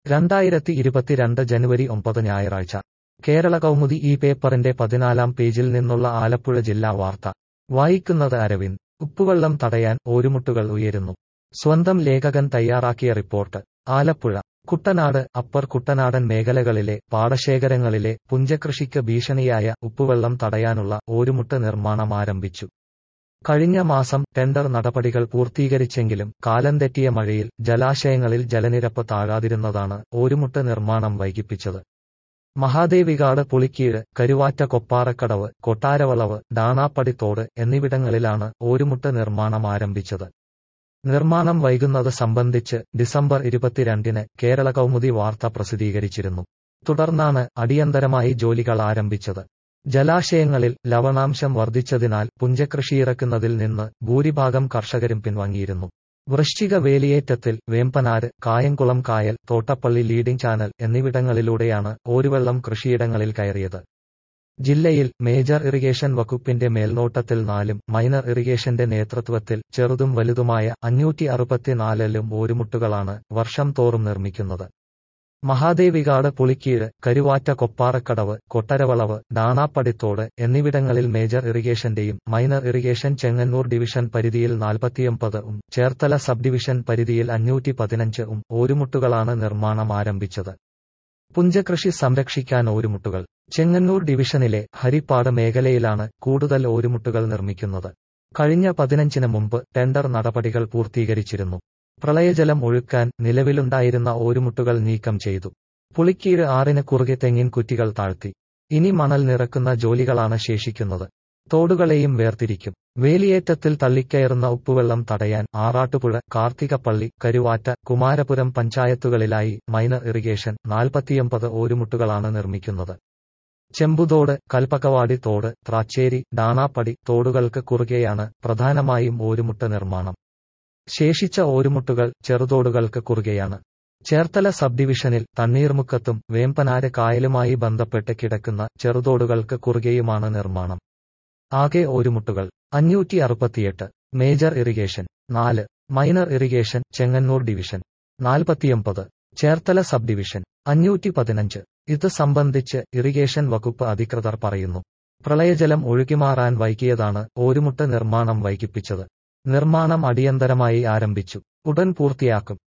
രണ്ടായിരത്തി ഇരുപത്തിരണ്ട് ജനുവരി ഒമ്പത് ഞായറാഴ്ച കേരള കൗമുദി ഈ പേപ്പറിന്റെ പതിനാലാം പേജിൽ നിന്നുള്ള ആലപ്പുഴ ജില്ലാ വാർത്ത വായിക്കുന്നത് അരവിന്ദ് ഉപ്പുവെള്ളം തടയാൻ ഓരുമുട്ടുകൾ ഉയരുന്നു സ്വന്തം ലേഖകൻ തയ്യാറാക്കിയ റിപ്പോർട്ട് ആലപ്പുഴ കുട്ടനാട് അപ്പർ കുട്ടനാടൻ മേഖലകളിലെ പാടശേഖരങ്ങളിലെ പുഞ്ചകൃഷിക്ക് ഭീഷണിയായ ഉപ്പുവെള്ളം തടയാനുള്ള ഓരുമുട്ട് നിർമ്മാണം ആരംഭിച്ചു കഴിഞ്ഞ മാസം ടെൻഡർ നടപടികൾ പൂർത്തീകരിച്ചെങ്കിലും കാലം തെറ്റിയ മഴയിൽ ജലാശയങ്ങളിൽ ജലനിരപ്പ് താഴാതിരുന്നതാണ് ഓരുമുട്ട് നിർമ്മാണം വൈകിപ്പിച്ചത് മഹാദേവികാട് പുളിക്കീഴ് കരുവാറ്റ കൊപ്പാറക്കടവ് കൊട്ടാരവളവ് ഡാണാപ്പടിത്തോട് എന്നിവിടങ്ങളിലാണ് ഓരുമുട്ട് നിർമ്മാണം ആരംഭിച്ചത് നിർമ്മാണം വൈകുന്നത് സംബന്ധിച്ച് ഡിസംബർ ഇരുപത്തിരണ്ടിന് കേരള കൗമുദി വാർത്ത പ്രസിദ്ധീകരിച്ചിരുന്നു തുടർന്നാണ് അടിയന്തരമായി ജോലികൾ ആരംഭിച്ചത് ജലാശയങ്ങളിൽ ലവണാംശം വർദ്ധിച്ചതിനാൽ പുഞ്ചകൃഷിയിറക്കുന്നതിൽ നിന്ന് ഭൂരിഭാഗം കർഷകരും പിൻവാങ്ങിയിരുന്നു വൃശ്ചിക വേലിയേറ്റത്തിൽ വേമ്പനാട് കായംകുളം കായൽ തോട്ടപ്പള്ളി ലീഡിംഗ് ചാനൽ എന്നിവിടങ്ങളിലൂടെയാണ് ഓരുവെള്ളം കൃഷിയിടങ്ങളിൽ കയറിയത് ജില്ലയിൽ മേജർ ഇറിഗേഷൻ വകുപ്പിന്റെ മേൽനോട്ടത്തിൽ നാലും മൈനർ ഇറിഗേഷന്റെ നേതൃത്വത്തിൽ ചെറുതും വലുതുമായ അഞ്ഞൂറ്റി അറുപത്തിനാലിലും ഓരുമുട്ടുകളാണ് വർഷം തോറും നിർമ്മിക്കുന്നത് മഹാദേവികാട് പുളിക്കീഴ് കരുവാറ്റ കൊപ്പാറക്കടവ് കൊട്ടരവളവ് ഡാണാപ്പടിത്തോട് എന്നിവിടങ്ങളിൽ മേജർ ഇറിഗേഷന്റെയും മൈനർ ഇറിഗേഷൻ ചെങ്ങന്നൂർ ഡിവിഷൻ പരിധിയിൽ നാൽപ്പത്തിയൊമ്പത് ഉം ചേർത്തല സബ് ഡിവിഷൻ പരിധിയിൽ അഞ്ഞൂറ്റി പതിനഞ്ച് ഉം ഓരുമുട്ടുകളാണ് നിർമ്മാണം ആരംഭിച്ചത് പുഞ്ചകൃഷി സംരക്ഷിക്കാൻ ഓരുമുട്ടുകൾ ചെങ്ങന്നൂർ ഡിവിഷനിലെ ഹരിപ്പാട് മേഖലയിലാണ് കൂടുതൽ ഓരുമുട്ടുകൾ നിർമ്മിക്കുന്നത് കഴിഞ്ഞ പതിനഞ്ചിന് മുമ്പ് ടെൻഡർ നടപടികൾ പൂർത്തീകരിച്ചിരുന്നു പ്രളയജലം ഒഴുക്കാൻ നിലവിലുണ്ടായിരുന്ന ഓരുമുട്ടുകൾ നീക്കം ചെയ്തു പുളിക്കീഴ് ആറിന് കുറുകെ തെങ്ങിൻ കുറ്റികൾ താഴ്ത്തി ഇനി മണൽ നിറക്കുന്ന ജോലികളാണ് ശേഷിക്കുന്നത് തോടുകളെയും വേർതിരിക്കും വേലിയേറ്റത്തിൽ തള്ളിക്കയറുന്ന ഉപ്പുവെള്ളം തടയാൻ ആറാട്ടുപുഴ കാർത്തികപ്പള്ളി കരുവാറ്റ കുമാരപുരം പഞ്ചായത്തുകളിലായി മൈനർ ഇറിഗേഷൻ നാൽപ്പത്തിയൊമ്പത് ഓരുമുട്ടുകളാണ് നിർമ്മിക്കുന്നത് ചെമ്പുതോട് കൽപ്പകവാടി തോട് ത്രാച്ചേരി ഡാണാപ്പടി തോടുകൾക്ക് കുറുകെയാണ് പ്രധാനമായും ഓരുമുട്ട നിർമ്മാണം ശേഷിച്ച ഓരുമുട്ടുകൾ ചെറുതോടുകൾക്ക് കുറുകെയാണ് ചേർത്തല സബ് ഡിവിഷനിൽ തണ്ണീർമുക്കത്തും വേമ്പനാട് കായലുമായി ബന്ധപ്പെട്ട് കിടക്കുന്ന ചെറുതോടുകൾക്ക് കുറുകെയുമാണ് നിർമ്മാണം ആകെ ഓരുമുട്ടുകൾ അഞ്ഞൂറ്റി അറുപത്തിയെട്ട് മേജർ ഇറിഗേഷൻ നാല് മൈനർ ഇറിഗേഷൻ ചെങ്ങന്നൂർ ഡിവിഷൻ നാൽപ്പത്തിയൊമ്പത് ചേർത്തല സബ് ഡിവിഷൻ അഞ്ഞൂറ്റി പതിനഞ്ച് ഇത് സംബന്ധിച്ച് ഇറിഗേഷൻ വകുപ്പ് അധികൃതർ പറയുന്നു പ്രളയജലം ഒഴുകിമാറാൻ വൈകിയതാണ് ഓരുമുട്ട നിർമ്മാണം വൈകിപ്പിച്ചത് നിർമ്മാണം അടിയന്തരമായി ആരംഭിച്ചു ഉടൻ പൂർത്തിയാക്കും